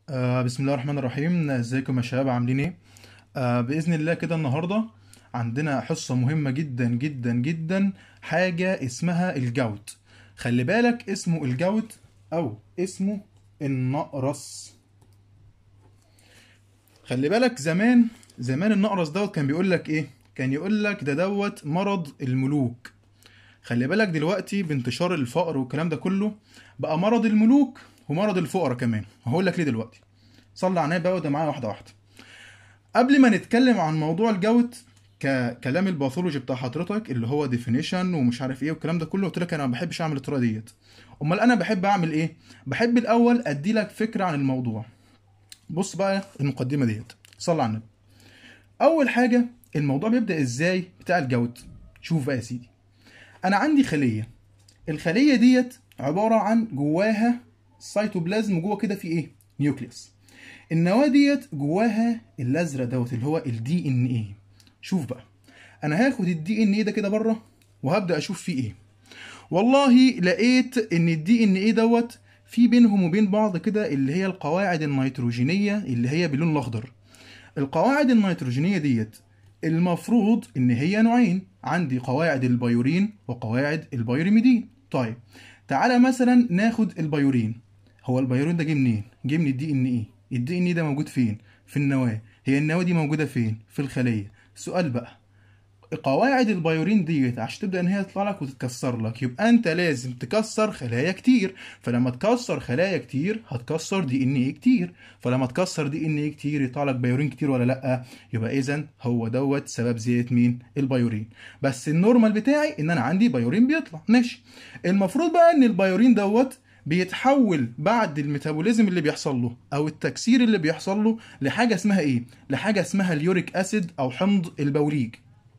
آه بسم الله الرحمن الرحيم ازيكم يا شباب عاملين ايه آه باذن الله كده النهارده عندنا حصه مهمه جدا جدا جدا حاجه اسمها الجوت خلي بالك اسمه الجوت او اسمه النقرس خلي بالك زمان زمان النقرس دوت كان بيقول لك ايه كان يقول لك ده دوت مرض الملوك خلي بالك دلوقتي بانتشار الفقر والكلام ده كله بقى مرض الملوك ومرض الفقراء كمان هقول لك ليه دلوقتي صلي على النبي بقى وده معايا واحده واحده قبل ما نتكلم عن موضوع الجوت ككلام الباثولوجي بتاع حضرتك اللي هو ديفينيشن ومش عارف ايه والكلام ده كله قلت لك انا ما بحبش اعمل الطريقه ديت امال انا بحب اعمل ايه بحب الاول ادي لك فكره عن الموضوع بص بقى المقدمه ديت صلي على النبي اول حاجه الموضوع بيبدا ازاي بتاع الجوت شوف بقى يا سيدي انا عندي خليه الخليه ديت عباره عن جواها سيتوبلازم جوه كده في ايه نيوكليوس النواه ديت جواها الازرق دوت اللي هو الدي ان ايه شوف بقى انا هاخد الدي ان ايه ده كده بره وهبدا اشوف فيه ايه والله لقيت ان الدي ان ايه دوت في بينهم وبين بعض كده اللي هي القواعد النيتروجينيه اللي هي باللون الاخضر القواعد النيتروجينيه ديت المفروض ان هي نوعين عندي قواعد البيورين وقواعد البيوريميدين طيب تعالى مثلا ناخد البيورين هو البيورين ده جه منين جه من الدي ان ايه الدي ان ايه ده موجود فين في النواه هي النواه دي موجوده فين في الخليه السؤال بقى قواعد البيورين ديت عشان تبدا ان هي تطلع لك وتتكسر لك يبقى انت لازم تكسر خلايا كتير فلما تكسر خلايا كتير هتكسر دي ان ايه كتير فلما تكسر دي ان ايه كتير يطلع لك بيورين كتير ولا لا يبقى اذا هو دوت سبب زياده مين البيورين بس النورمال بتاعي ان انا عندي بيورين بيطلع ماشي المفروض بقى ان البيورين دوت بيتحول بعد الميتابوليزم اللي بيحصل له او التكسير اللي بيحصل له لحاجه اسمها ايه لحاجه اسمها اليوريك اسيد او حمض البوليج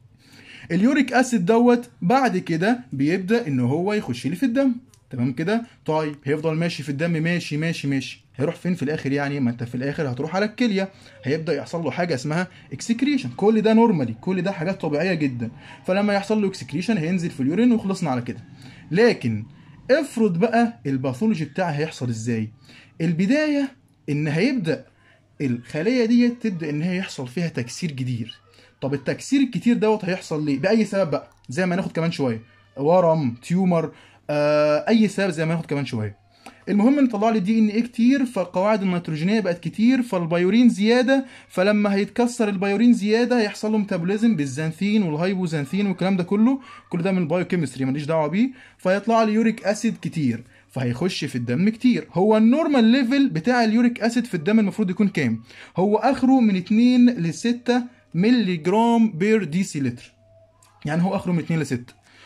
اليوريك اسيد دوت بعد كده بيبدا ان هو يخش لي في الدم تمام كده طيب هيفضل ماشي في الدم ماشي ماشي ماشي هيروح فين في الاخر يعني ما انت في الاخر هتروح على الكليه هيبدا يحصل له حاجه اسمها اكسكريشن كل ده نورمالي كل ده حاجات طبيعيه جدا فلما يحصل له اكسكريشن هينزل في اليورين وخلصنا على كده لكن افرض بقى الباثولوجي بتاعها هيحصل ازاي البدايه ان هيبدا الخليه دي تبدا ان هي يحصل فيها تكسير كتير طب التكسير الكتير دوت هيحصل ليه باي سبب بقى زي ما ناخد كمان شويه ورم تيومر آه اي سبب زي ما ناخد كمان شويه المهم ان طلع لي دي ان ايه كتير فالقواعد النيتروجينيه بقت كتير فالبيورين زياده فلما هيتكسر البيورين زياده هيحصل له ميتابوليزم بالزانثين والهايبوزانثين والكلام ده كله كل ده من البايوكيمستري ماليش دعوه بيه فيطلع لي يوريك اسيد كتير فهيخش في الدم كتير هو النورمال ليفل بتاع اليوريك اسيد في الدم المفروض يكون كام هو اخره من 2 ل 6 ملي جرام بير ديسي لتر يعني هو اخره من 2 ل 6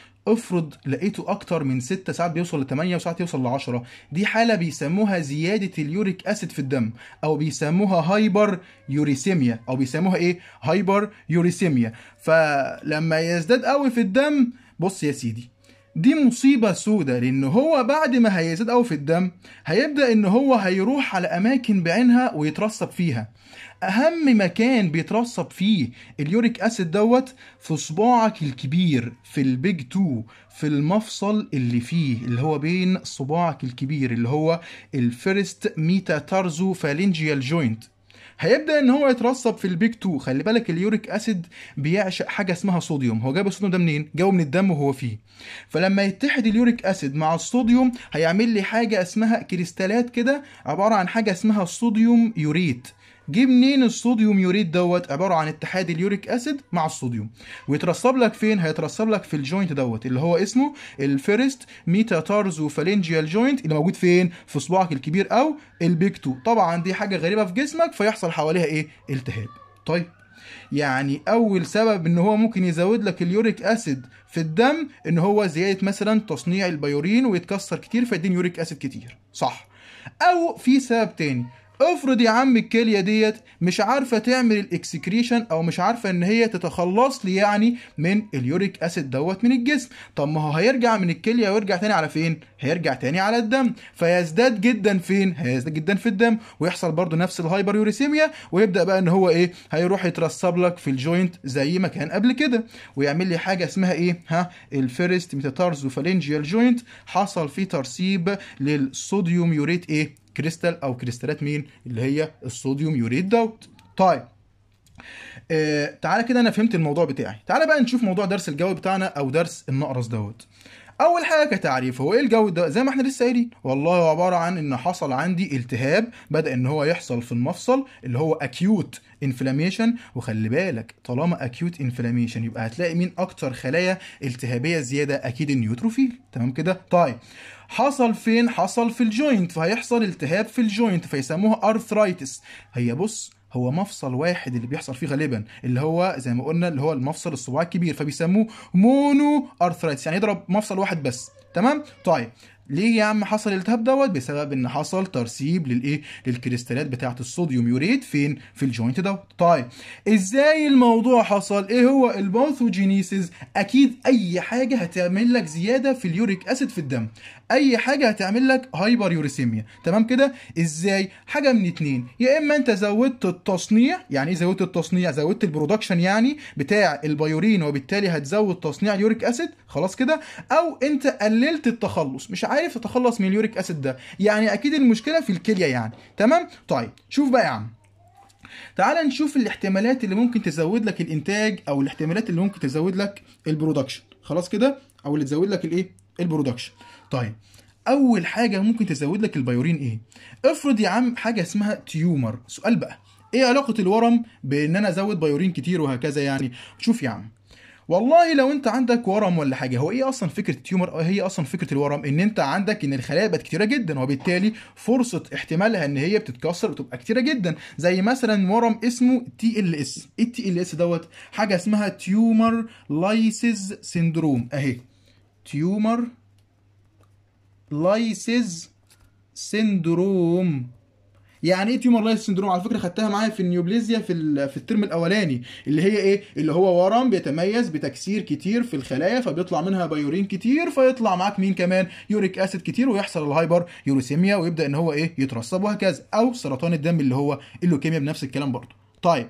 افرض لقيته اكتر من 6 ساعات بيوصل ل 8 وساعات يوصل ل 10 دي حاله بيسموها زياده اليوريك اسيد في الدم او بيسموها هايبر يوريسيميا او بيسموها ايه هايبر يوريسيميا فلما يزداد قوي في الدم بص يا سيدي دي مصيبة سودة لأن هو بعد ما هيزيد أوي في الدم هيبدأ إن هو هيروح على أماكن بعينها ويترسب فيها أهم مكان بيترسب فيه اليوريك أسيد دوت في صباعك الكبير في البيج تو في المفصل اللي فيه اللي هو بين صباعك الكبير اللي هو الفيرست ميتا تارزو فالنجيال جوينت هيبدا ان هو يترسب في البيك 2 خلي بالك اليوريك اسيد بيعشق حاجه اسمها صوديوم هو جايب الصوديوم ده منين جاوه من الدم وهو فيه فلما يتحد اليوريك اسيد مع الصوديوم هيعمل لي حاجه اسمها كريستالات كده عباره عن حاجه اسمها صوديوم يوريت جه منين الصوديوم يوريت دوت عباره عن اتحاد اليوريك اسيد مع الصوديوم ويترسب لك فين هيترسب لك في الجوينت دوت اللي هو اسمه الفيرست ميتاتارزو فالنجيال جوينت اللي موجود فين في صباعك الكبير او البيك 2 طبعا دي حاجه غريبه في جسمك فيحصل حواليها ايه التهاب طيب يعني اول سبب ان هو ممكن يزود لك اليوريك اسيد في الدم ان هو زياده مثلا تصنيع البيورين ويتكسر كتير فيدين يوريك اسيد كتير صح او في سبب تاني افرض يا عم الكليه ديت مش عارفه تعمل الاكسكريشن او مش عارفه ان هي تتخلص لي يعني من اليوريك اسيد دوت من الجسم طب ما هو هيرجع من الكليه ويرجع تاني على فين هيرجع تاني على الدم فيزداد جدا فين هيزداد جدا في الدم ويحصل برضو نفس الهايبر يوريسيميا ويبدا بقى ان هو ايه هيروح يترسب لك في الجوينت زي ما كان قبل كده ويعمل لي حاجه اسمها ايه ها الفيرست ميتاتارزو فالنجيال جوينت حصل فيه ترسيب للصوديوم يوريت ايه كريستال او كريستالات مين اللي هي الصوديوم يوريت دوت طيب آه تعالى كده انا فهمت الموضوع بتاعي تعالى بقى نشوف موضوع درس الجو بتاعنا او درس النقرس دوت اول حاجه كتعريف هو ايه الجو ده زي ما احنا لسه قايلين والله هو عباره عن ان حصل عندي التهاب بدا ان هو يحصل في المفصل اللي هو اكيوت انفلاميشن وخلي بالك طالما اكيوت انفلاميشن يبقى هتلاقي مين اكتر خلايا التهابيه زياده اكيد النيوتروفيل تمام كده طيب حصل فين حصل في الجوينت فهيحصل التهاب في الجوينت فيسموها ارثرايتس هي بص هو مفصل واحد اللي بيحصل فيه غالبا اللي هو زي ما قلنا اللي هو المفصل الصباعي الكبير فبيسموه مونو ارثرايتس يعني يضرب مفصل واحد بس تمام طيب ليه يا عم حصل الالتهاب دوت بسبب ان حصل ترسيب للايه للكريستالات بتاعه الصوديوم يوريت فين في الجوينت دوت طيب ازاي الموضوع حصل ايه هو الباثوجينيسيس اكيد اي حاجه هتعمل لك زياده في اليوريك اسيد في الدم اي حاجه هتعمل لك هايبر يوريسيميا تمام كده ازاي حاجه من اتنين يا اما انت زودت التصنيع يعني ايه زودت التصنيع زودت البرودكشن يعني بتاع البيورين وبالتالي هتزود تصنيع اليوريك اسيد خلاص كده او انت قللت التخلص مش عارف تتخلص من اليوريك اسيد ده يعني اكيد المشكله في الكليه يعني تمام طيب شوف بقى يا عم تعال نشوف الاحتمالات اللي ممكن تزود لك الانتاج او الاحتمالات اللي ممكن تزود لك البرودكشن خلاص كده او اللي تزود لك الايه البرودكشن طيب اول حاجه ممكن تزود لك البيورين ايه افرض يا عم حاجه اسمها تيومر سؤال بقى ايه علاقه الورم بان انا ازود بيورين كتير وهكذا يعني شوف يا عم والله لو انت عندك ورم ولا حاجه هو ايه اصلا فكره التيومر هي اصلا فكره الورم ان انت عندك ان الخلايا بقت كتيره جدا وبالتالي فرصه احتمالها ان هي بتتكسر وتبقى كتيره جدا زي مثلا ورم اسمه تي ال اس ايه التي ال اس دوت حاجه اسمها تيومر لايسيز سيندروم اهي تيومر لايسيز سيندروم يعني ايه تيومر لايس سندروم على فكره خدتها معايا في النيوبليزيا في ال- في الترم الاولاني اللي هي ايه اللي هو ورم بيتميز بتكسير كتير في الخلايا فبيطلع منها بايورين كتير فيطلع معاك مين كمان يوريك اسيد كتير ويحصل الهايبر يوريسيميا ويبدا ان هو ايه يترسب وهكذا او سرطان الدم اللي هو اللوكيميا بنفس الكلام برضه طيب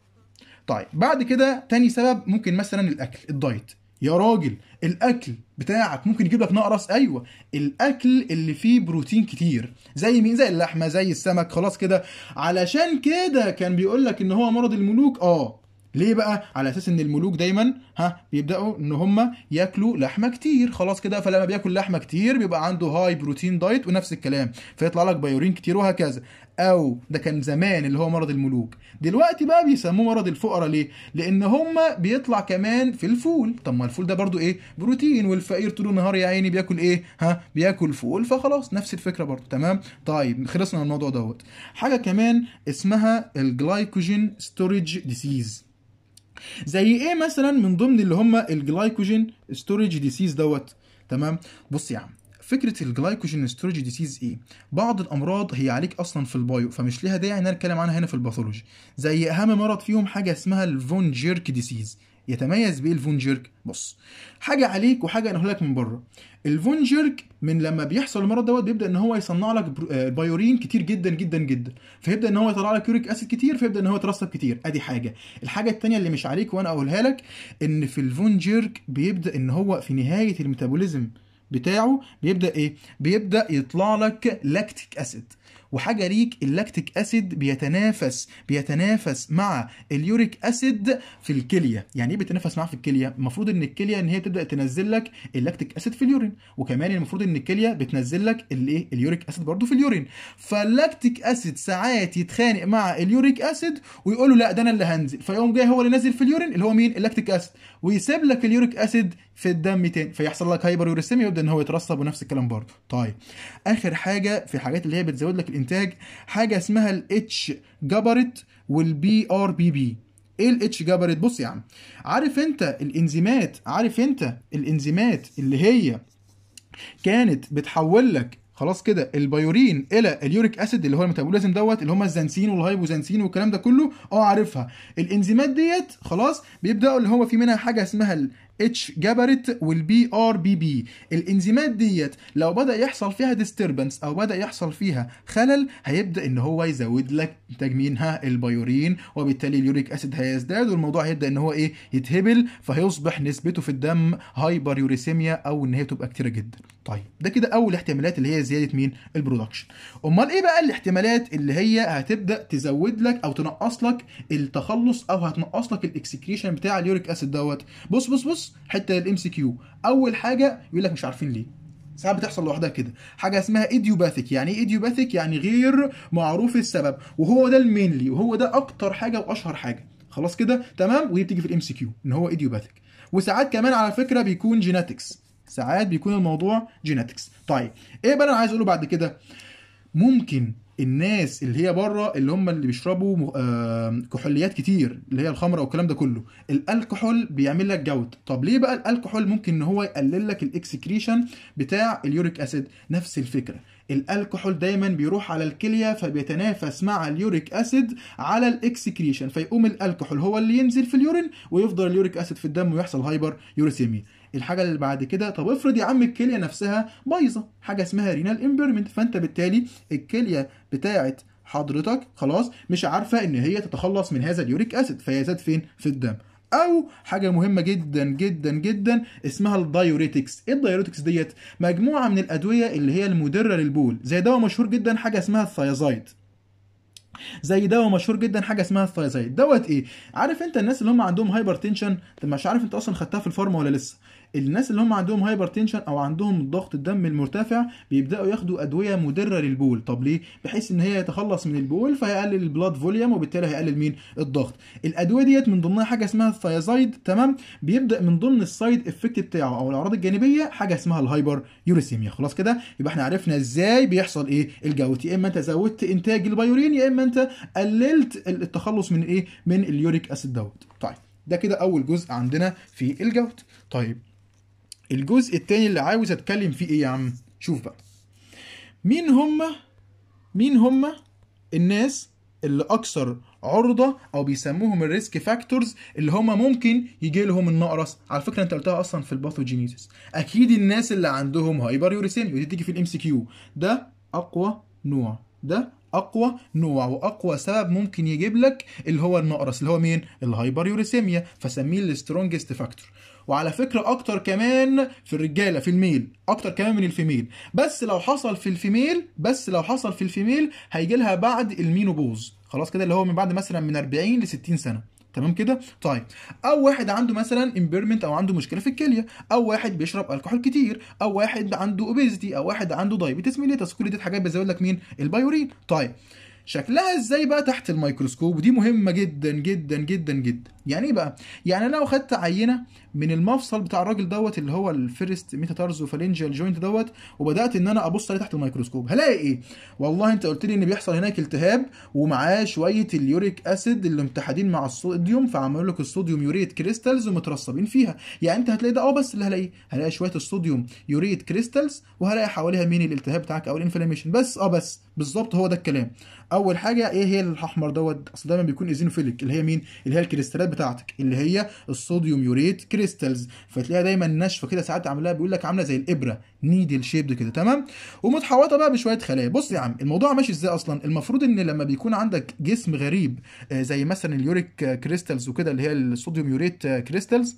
طيب بعد كده تاني سبب ممكن مثلا الاكل الدايت يا راجل الاكل بتاعك ممكن يجيب لك نقرس ايوه الاكل اللي فيه بروتين كتير زي مين زي اللحمه زي السمك خلاص كده علشان كده كان بيقول لك ان هو مرض الملوك اه ليه بقى على اساس ان الملوك دايما ها بيبداوا ان هم ياكلوا لحمه كتير خلاص كده فلما بياكل لحمه كتير بيبقى عنده هاي بروتين دايت ونفس الكلام فيطلع لك بايورين كتير وهكذا او ده كان زمان اللي هو مرض الملوك دلوقتي بقى بيسموه مرض الفقراء ليه لان هم بيطلع كمان في الفول طب ما الفول ده برضو ايه بروتين والفقير طول النهار يا عيني بياكل ايه ها بياكل فول فخلاص نفس الفكره برضو تمام طيب خلصنا من الموضوع دوت حاجه كمان اسمها الجلايكوجين ستوريج ديسيز زي ايه مثلا من ضمن اللي هم الجلايكوجين ستوريج ديسيز دوت تمام بص يا عم فكره الجلايكوجين ستوريج ديسيز ايه بعض الامراض هي عليك اصلا في البايو فمش ليها داعي ان انا اتكلم عنها هنا في الباثولوجي زي اهم مرض فيهم حاجه اسمها الفون جيرك ديسيز يتميز بايه الفون جيرك بص حاجه عليك وحاجه انا لك من بره الفون جيرك من لما بيحصل المرض دوت بيبدا ان هو يصنع لك برو- آه، بايورين كتير جدا جدا جدا فيبدا ان هو يطلع لك يوريك اسيد كتير فيبدا ان هو يترسب كتير ادي حاجه الحاجه التانية اللي مش عليك وانا اقولها لك ان في الفون جيرك بيبدا ان هو في نهايه الميتابوليزم بتاعه بيبدا ايه بيبدا يطلع لك لاكتيك اسيد وحاجه ليك اللاكتيك اسيد بيتنافس بيتنافس مع اليوريك اسيد في الكليه يعني ايه بيتنافس معاه في الكليه المفروض ان الكليه ان هي تبدا تنزل لك اللاكتيك اسيد في اليورين وكمان المفروض ان الكليه بتنزل لك الايه اليوريك اسيد برضو في اليورين فاللاكتيك اسيد ساعات يتخانق مع اليوريك اسيد ويقول له لا ده انا اللي هنزل فيقوم جاي هو اللي نازل في اليورين اللي هو مين اللاكتيك اسيد ويسيب لك اليوريك اسيد في الدم تاني فيحصل لك هايبر يوريسيميا ويبدا ان هو يترسب ونفس الكلام برضه طيب اخر حاجه في الحاجات اللي هي بتزود لك الانتاج حاجه اسمها الاتش جبرت والبي ار بي بي ايه الاتش جبرت بص يا عم عارف انت الانزيمات عارف انت الانزيمات اللي هي كانت بتحول لك خلاص كده البيورين الى اليوريك اسيد اللي هو الميتابوليزم دوت اللي هم الزنسين والهايبوزنسين والكلام ده كله اه عارفها الانزيمات ديت خلاص بيبداوا اللي هو في منها حاجه اسمها اتش جبرت والبي ار بي بي الانزيمات ديت لو بدا يحصل فيها ديستربنس او بدا يحصل فيها خلل هيبدا ان هو يزود لك انتاج منها البيورين وبالتالي اليوريك اسيد هيزداد والموضوع هيبدا ان هو ايه يتهبل فهيصبح نسبته في الدم هايبر يوريسيميا او ان هي تبقى كتيره جدا طيب ده كده اول احتمالات اللي هي زياده مين البرودكشن امال ايه بقى الاحتمالات اللي هي هتبدا تزود لك او تنقص لك التخلص او هتنقص لك الاكسكريشن بتاع اليوريك اسيد دوت بص بص بص حته الام سي كيو اول حاجه يقول لك مش عارفين ليه ساعات بتحصل لوحدها كده حاجه اسمها ايديوباثيك يعني ايه ايديوباثيك يعني غير معروف السبب وهو ده المينلي وهو ده اكتر حاجه واشهر حاجه خلاص كده تمام ودي بتيجي في الام سي كيو ان هو ايديوباثيك وساعات كمان على فكره بيكون جيناتكس ساعات بيكون الموضوع جيناتكس طيب ايه بقى انا عايز اقوله بعد كده ممكن الناس اللي هي بره اللي هم اللي بيشربوا آه كحوليات كتير اللي هي الخمره والكلام ده كله الكحول بيعمل لك جوت طب ليه بقى الكحول ممكن ان هو يقلل لك الاكسكريشن بتاع اليوريك اسيد نفس الفكره الكحول دايما بيروح على الكليه فبيتنافس مع اليوريك اسيد على الاكسكريشن فيقوم الكحول هو اللي ينزل في اليورين ويفضل اليوريك اسيد في الدم ويحصل هايبر يوريسيميا الحاجه اللي بعد كده طب افرض يا عم الكليه نفسها بايظه حاجه اسمها رينال امبيرمنت فانت بالتالي الكليه بتاعه حضرتك خلاص مش عارفه ان هي تتخلص من هذا اليوريك اسيد فيزاد فين في الدم او حاجه مهمه جدا جدا جدا اسمها الدايوريتكس ايه الدايوريتكس ديت مجموعه من الادويه اللي هي المدره للبول زي دواء مشهور جدا حاجه اسمها الثيازايد زي دواء مشهور جدا حاجه اسمها الثيازايد دوت ايه عارف انت الناس اللي هم عندهم هايبر تنشن انت مش عارف انت اصلا خدتها في الفارما ولا لسه الناس اللي هم عندهم هايبر تنشن او عندهم ضغط الدم المرتفع بيبداوا ياخدوا ادويه مدره للبول طب ليه بحيث ان هي يتخلص من البول فيقلل البلاد فوليوم وبالتالي هيقلل مين الضغط الادويه ديت من ضمنها حاجه اسمها الثيازايد تمام بيبدا من ضمن السايد افكت بتاعه او الاعراض الجانبيه حاجه اسمها الهايبر يوريسيميا خلاص كده يبقى احنا عرفنا ازاي بيحصل ايه الجوت يا اما انت زودت انتاج البيورين يا اما انت قللت التخلص من ايه من اليوريك اسيد دوت طيب ده كده اول جزء عندنا في الجوت طيب الجزء التاني اللي عاوز اتكلم فيه ايه يا عم شوف بقى مين هم مين هم الناس اللي اكثر عرضه او بيسموهم الريسك فاكتورز اللي هم ممكن يجي لهم النقرس على فكره انت قلتها اصلا في الباثوجينيسيس اكيد الناس اللي عندهم هايبر يوريسيميا ودي تيجي في الام سي كيو ده اقوى نوع ده اقوى نوع واقوى سبب ممكن يجيب لك اللي هو النقرس اللي هو مين الهايبر يوريسيميا فسميه السترونجست فاكتور وعلى فكرة أكتر كمان في الرجالة في الميل أكتر كمان من الفيميل بس لو حصل في الفيميل بس لو حصل في الفيميل هيجي لها بعد المينوبوز خلاص كده اللي هو من بعد مثلا من 40 ل 60 سنة تمام كده طيب او واحد عنده مثلا امبيرمنت او عنده مشكله في الكليه او واحد بيشرب الكحول كتير او واحد عنده اوبيزيتي او واحد عنده دايبيتس ميليتس كل دي حاجات بتزود لك مين البايورين طيب شكلها ازاي بقى تحت الميكروسكوب ودي مهمه جدا جدا جدا جدا يعني ايه بقى يعني انا لو خدت عينه من المفصل بتاع الراجل دوت اللي هو الفيرست ميتاتارزو فالنجيال جوينت دوت وبدات ان انا ابص عليه تحت الميكروسكوب هلاقي ايه والله انت قلت لي ان بيحصل هناك التهاب ومعاه شويه اليوريك اسيد اللي متحدين مع الصوديوم فعملوا لك الصوديوم يوريت كريستالز ومترسبين فيها يعني انت هتلاقي ده اه بس اللي هلاقيه هلاقي شويه الصوديوم يوريت كريستالز وهلاقي حواليها مين الالتهاب بتاعك او الانفلاميشن بس اه بس بالظبط هو ده الكلام اول حاجه ايه هي الاحمر دوت اصل دايما بيكون ايزينوفيليك اللي هي مين اللي هي الكريستالات بتاعتك اللي هي الصوديوم يوريت كريستالز فتلاقيها دايما ناشفه كده ساعات عاملاها بيقول لك عامله زي الابره نيدل شيبد كده تمام ومتحوطه بقى بشويه خلايا بص يا عم الموضوع ماشي ازاي اصلا المفروض ان لما بيكون عندك جسم غريب زي مثلا اليوريك كريستالز وكده اللي هي الصوديوم يوريت كريستالز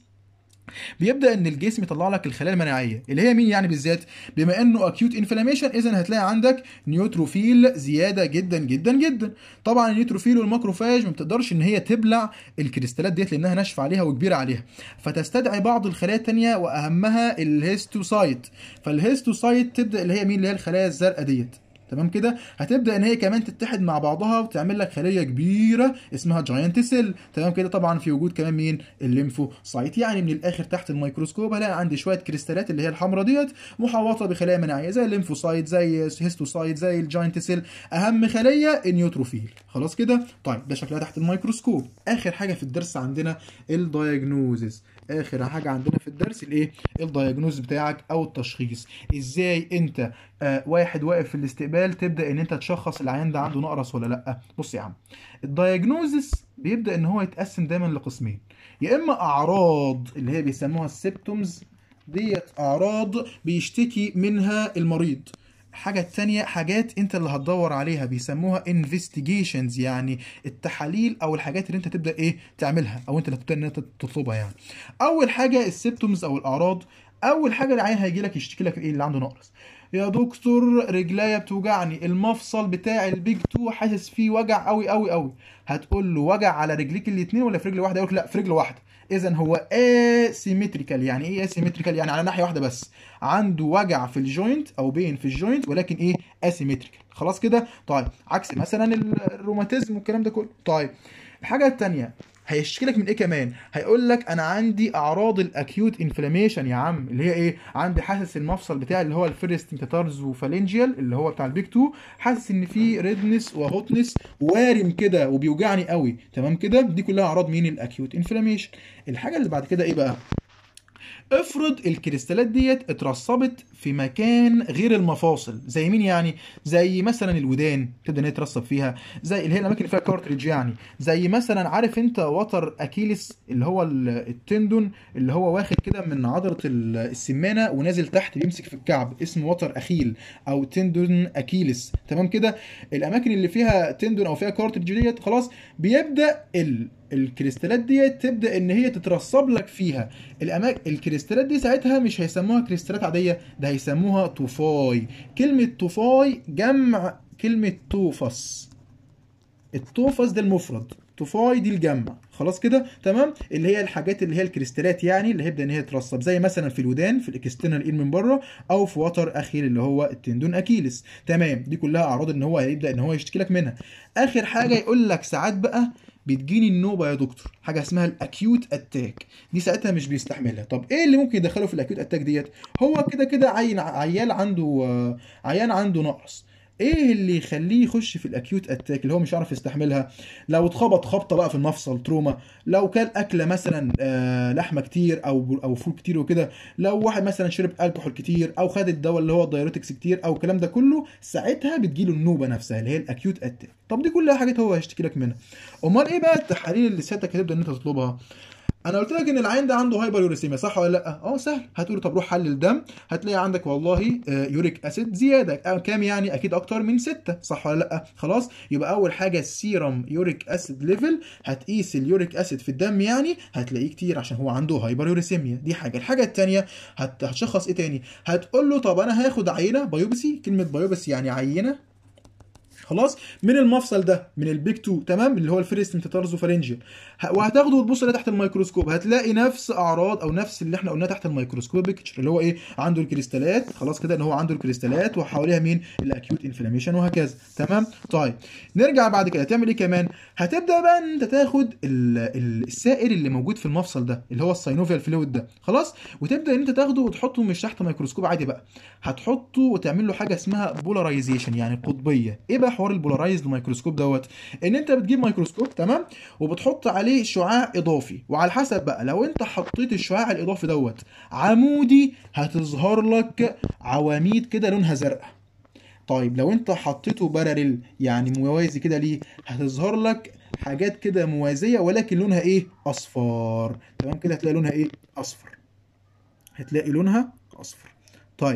بيبدا ان الجسم يطلع لك الخلايا المناعيه اللي هي مين يعني بالذات بما انه اكيوت انفلاميشن اذا هتلاقي عندك نيوتروفيل زياده جدا جدا جدا طبعا النيوتروفيل والماكروفاج ما بتقدرش ان هي تبلع الكريستالات ديت لانها ناشفه عليها وكبيره عليها فتستدعي بعض الخلايا الثانيه واهمها الهيستوسايت فالهيستوسايت تبدا اللي هي مين اللي هي الخلايا الزرقاء ديت تمام كده هتبدا ان هي كمان تتحد مع بعضها وتعمل لك خليه كبيره اسمها جاينت سيل تمام كده طبعا في وجود كمان مين الليمفوسايت يعني من الاخر تحت الميكروسكوب هلاقي عندي شويه كريستالات اللي هي الحمراء ديت محوطه بخلايا مناعيه زي الليمفوسايت زي هيستوسايت زي الجاينت سيل اهم خليه النيوتروفيل خلاص كده طيب ده شكلها تحت الميكروسكوب اخر حاجه في الدرس عندنا الدايجنوزز اخر حاجه عندنا في الدرس الايه الدايجنوز بتاعك او التشخيص ازاي انت آه واحد واقف في الاستقبال تبدا ان انت تشخص العيان ده عنده نقرس ولا لا بص يا عم الدايجنوزس بيبدا ان هو يتقسم دايما لقسمين يا اما اعراض اللي هي بيسموها السيبتومز ديت اعراض بيشتكي منها المريض الحاجة التانية حاجات انت اللي هتدور عليها بيسموها investigations يعني التحاليل او الحاجات اللي انت تبدأ ايه تعملها او انت اللي هتبدأ ان انت تطلبها يعني اول حاجة السيبتومز او الاعراض اول حاجة العيان هيجي لك يشتكي لك ايه اللي عنده نقرس يا دكتور رجليا بتوجعني المفصل بتاع البيج 2 حاسس فيه وجع قوي قوي قوي هتقول له وجع على رجليك الاثنين ولا في رجل واحده يقول لك لا في رجل واحده اذا هو اسيمتريكال يعني ايه اسيمتريكال يعني على ناحيه واحده بس عنده وجع في الجوينت او بين في الجوينت ولكن ايه اسيمتريكال خلاص كده طيب عكس مثلا الروماتيزم والكلام ده كله طيب الحاجه الثانيه هيشتكي لك من ايه كمان هيقول لك انا عندي اعراض الاكيوت انفلاميشن يا عم اللي هي ايه عندي حاسس المفصل بتاعي اللي هو الفيرست ميتاتارز وفالنجيال اللي هو بتاع البيك 2 حاسس ان في ريدنس وهوتنس وارم كده وبيوجعني قوي تمام كده دي كلها اعراض مين الاكيوت انفلاميشن الحاجه اللي بعد كده ايه بقى افرض الكريستالات ديت اترسبت في مكان غير المفاصل زي مين يعني زي مثلا الودان تبدا ان هي ترسب فيها زي اللي هي الاماكن اللي فيها كارتريج يعني زي مثلا عارف انت وتر اكيلس اللي هو التندون اللي هو واخد كده من عضله السمانه ونازل تحت بيمسك في الكعب اسمه وتر اخيل او تندون اكيلس تمام كده الاماكن اللي فيها تندون او فيها كارتريج ديت خلاص بيبدا ال الكريستالات دي تبدا ان هي تترسب لك فيها الاماكن الكريستالات دي ساعتها مش هيسموها كريستالات عاديه ده هيسموها طوفاي كلمه طوفاي جمع كلمه توفس التوفس ده المفرد طوفاي دي الجمع خلاص كده تمام اللي هي الحاجات اللي هي الكريستالات يعني اللي هيبدا ان هي ترسب زي مثلا في الودان في الاكسترنال اير من بره او في وتر اخيل اللي هو التندون اكيلس تمام دي كلها اعراض ان هو هيبدا ان هو يشتكي لك منها اخر حاجه يقول لك ساعات بقى بتجيني النوبه يا دكتور حاجه اسمها الاكيوت اتاك دي ساعتها مش بيستحملها طب ايه اللي ممكن يدخله في الاكيوت اتاك ديت هو كده كده عين عيال عنده عيان عنده نقص ايه اللي يخليه يخش في الاكيوت اتاك اللي هو مش عارف يستحملها لو اتخبط خبطه بقى في المفصل تروما لو كان اكله مثلا آه لحمه كتير او او فول كتير وكده لو واحد مثلا شرب الكحول كتير او خد الدواء اللي هو الدايوريتكس كتير او الكلام ده كله ساعتها بتجيله النوبه نفسها اللي هي الاكيوت اتاك طب دي كلها حاجات هو هيشتكي لك منها امال ايه بقى التحاليل اللي سيادتك هتبدا ان انت تطلبها انا قلت لك ان العين ده عنده هايبر يوريسيميا صح ولا لا اه سهل هتقول طب روح حلل دم هتلاقي عندك والله يوريك اسيد زياده كام يعني اكيد اكتر من 6 صح ولا لا خلاص يبقى اول حاجه السيرم يوريك اسيد ليفل هتقيس اليوريك اسيد في الدم يعني هتلاقيه كتير عشان هو عنده هايبر يوريسيميا دي حاجه الحاجه الثانيه هت... هتشخص ايه تاني هتقول له طب انا هاخد عينه بايوبسي كلمه بايوبسي يعني عينه خلاص من المفصل ده من البيك 2 تمام اللي هو الفيرست ميتاتارزو فارنجيال وهتاخده وتبص عليه تحت الميكروسكوب هتلاقي نفس اعراض او نفس اللي احنا قلناه تحت الميكروسكوب بيكتشر اللي هو ايه عنده الكريستالات خلاص كده ان هو عنده الكريستالات وحواليها مين الاكيوت انفلاميشن وهكذا تمام طيب نرجع بعد كده هتعمل ايه كمان هتبدا بقى ان انت تاخد السائل اللي موجود في المفصل ده اللي هو الساينوفيال فلويد ده خلاص وتبدا ان انت تاخده وتحطه مش تحت ميكروسكوب عادي بقى هتحطه وتعمل له حاجه اسمها بولاريزيشن يعني قطبيه ايه بقى حوار البولارايزد مايكروسكوب دوت ان انت بتجيب ميكروسكوب تمام وبتحط عليه شعاع اضافي وعلى حسب بقى لو انت حطيت الشعاع الاضافي دوت عمودي هتظهر لك عواميد كده لونها زرقاء طيب لو انت حطيته باراليل يعني موازي كده ليه هتظهر لك حاجات كده موازيه ولكن لونها ايه اصفر تمام كده هتلاقي لونها ايه اصفر هتلاقي لونها اصفر طيب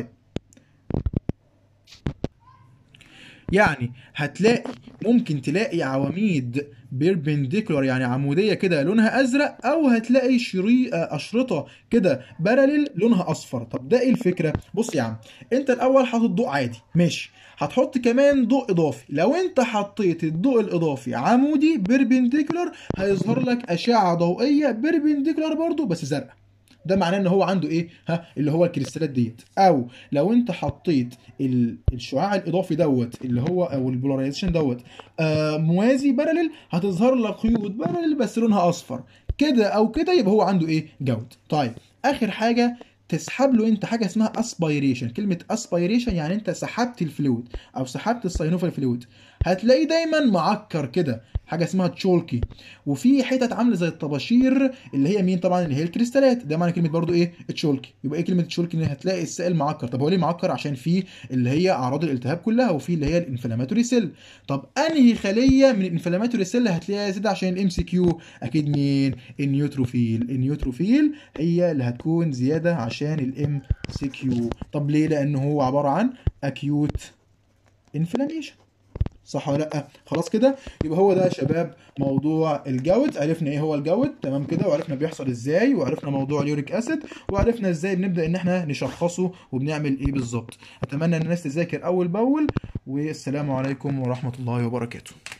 يعني هتلاقي ممكن تلاقي عواميد بيربنديكولار يعني عموديه كده لونها ازرق او هتلاقي شري اشرطه كده باراليل لونها اصفر طب ده ايه الفكره بص يا عم انت الاول حاطط ضوء عادي ماشي هتحط كمان ضوء اضافي لو انت حطيت الضوء الاضافي عمودي بيربنديكولار هيظهر لك اشعه ضوئيه بيربنديكولار برضو بس زرقاء ده معناه ان هو عنده ايه ها اللي هو الكريستالات ديت او لو انت حطيت الشعاع الاضافي دوت اللي هو او البولاريزيشن دوت آه موازي باراليل هتظهر لك خيوط باراليل بس لونها اصفر كده او كده يبقى هو عنده ايه جود طيب اخر حاجه تسحب له انت حاجه اسمها اسبيريشن كلمه اسبيريشن يعني انت سحبت الفلويد او سحبت الساينوفال فلويد هتلاقيه دايما معكر كده حاجه اسمها تشولكي وفي حتت عامله زي الطباشير اللي هي مين طبعا اللي هي الكريستالات ده معنى كلمه برضو ايه تشولكي يبقى ايه كلمه تشولكي ان هتلاقي السائل معكر طب هو ليه معكر عشان في اللي هي اعراض الالتهاب كلها وفي اللي هي الانفلاماتوري سيل طب انهي خليه من الانفلاماتوري سيل هتلاقيها زياده عشان الام سي كيو اكيد مين النيوتروفيل النيوتروفيل هي اللي هتكون زياده عشان الام سي كيو طب ليه لان هو عباره عن اكيوت انفلاميشن صح ولا لا خلاص كده يبقى هو ده يا شباب موضوع الجوت عرفنا ايه هو الجوت تمام كده وعرفنا بيحصل ازاي وعرفنا موضوع اليوريك اسيد وعرفنا ازاي بنبدا ان احنا نشخصه وبنعمل ايه بالظبط اتمنى ان الناس تذاكر اول باول والسلام عليكم ورحمه الله وبركاته